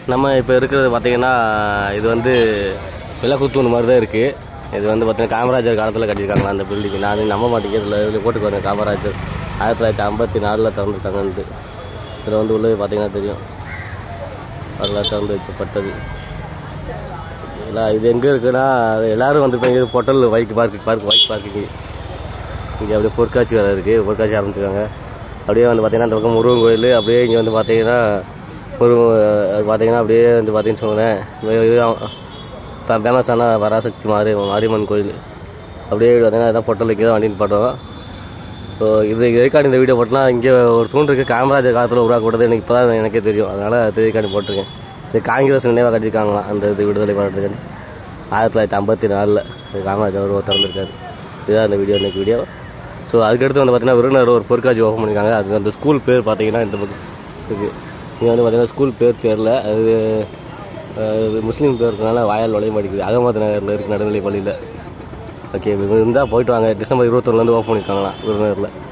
நம்ம இப்போ இருக்கிறது பார்த்தீங்கன்னா இது வந்து விலகுத்தூண் மாதிரி தான் இருக்குது இது வந்து பார்த்தீங்கன்னா காமராஜர் காலத்தில் கட்டியிருக்காங்களா அந்த பில்டிங் நான் நம்ப மாட்டேங்க இதில் போட்டு பாருங்க காமராஜர் ஆயிரத்தி தொள்ளாயிரத்தி ஐம்பத்தி நாலில் திறந்துருக்காங்கன்ட்டு இதில் வந்து உள்ளது பார்த்தீங்கன்னா தெரியும் வரலாற்று வந்து வைக்கப்பட்டது எல்லாம் இது எங்கே இருக்குன்னா எல்லாரும் வந்து இப்போ இங்கே பொட்டல் bike park park bike parking இங்கே அப்படியே பொற்காட்சி வேறு இருக்குது பொற்காட்சி ஆரம்பிச்சிருக்காங்க அப்படியே வந்து பார்த்தீங்கன்னா இந்த பக்கம் முருகன் கோயில் அப்படியே இங்கே வந்து பார்த்தீங்கன்னா முருகன் அது பார்த்தீங்கன்னா அப்படியே வந்து பார்த்தீங்கன்னு சொல்லுங்களேன் ஃபேமஸான பராசக்தி மாரி மாரியம்மன் கோயில் அப்படியே பார்த்தீங்கன்னா இதான் பொட்டல் இங்கே தான் வண்டி நிப்பாட்டுவோம் ஸோ இது எதுக்காண்டி இந்த வீடியோ போட்டோம்னா இங்கே ஒரு தூண் இருக்குது காமராஜர் காலத்தில் உருவாக்கப்பட்டது எனக்கு இப்போ தான் எனக்கே தெரியும் அதனால் தெரிவிக்காண்டி போட்டிருக்கேன் இது காங்கிரஸ் நினைவாக கட்டியிருக்காங்களாம் அந்த இது விடுதலை பண்ணுறதுக்கு ஆயிரத்தி தொள்ளாயிரத்தி ஐம்பத்தி நாலில் காமராஜர் ஒரு திறந்திருக்காரு இதுதான் இந்த வீடியோ இன்னைக்கு வீடியோ ஸோ அதுக்கடுத்து வந்து பார்த்தீங்கன்னா விருதுநகர் ஒரு பொற்காட்சி ஓப்பன் பண்ணியிருக்காங்க அது அந்த ஸ்கூல் பேர் பார்த்தீங்கன்னா இந்த பக்கம் இருக்குது இங்கே வந்து பார்த்தீங்கன்னா ஸ்கூல் பேர் பேரில் அது அஹ், முஸ்லீம் பேர் இருக்கனால வாயால் நுழைய மாட்டேங்குது அகமது நகரில் இருக்குது நடுநிலை பள்ளியில் ஓகே இருந்தால் போயிட்டு வாங்க டிசம்பர் இருபத்தொன்னுலேருந்து ஓப்பன் பண்ணியிருக்காங்களாம் விருதுநகரில்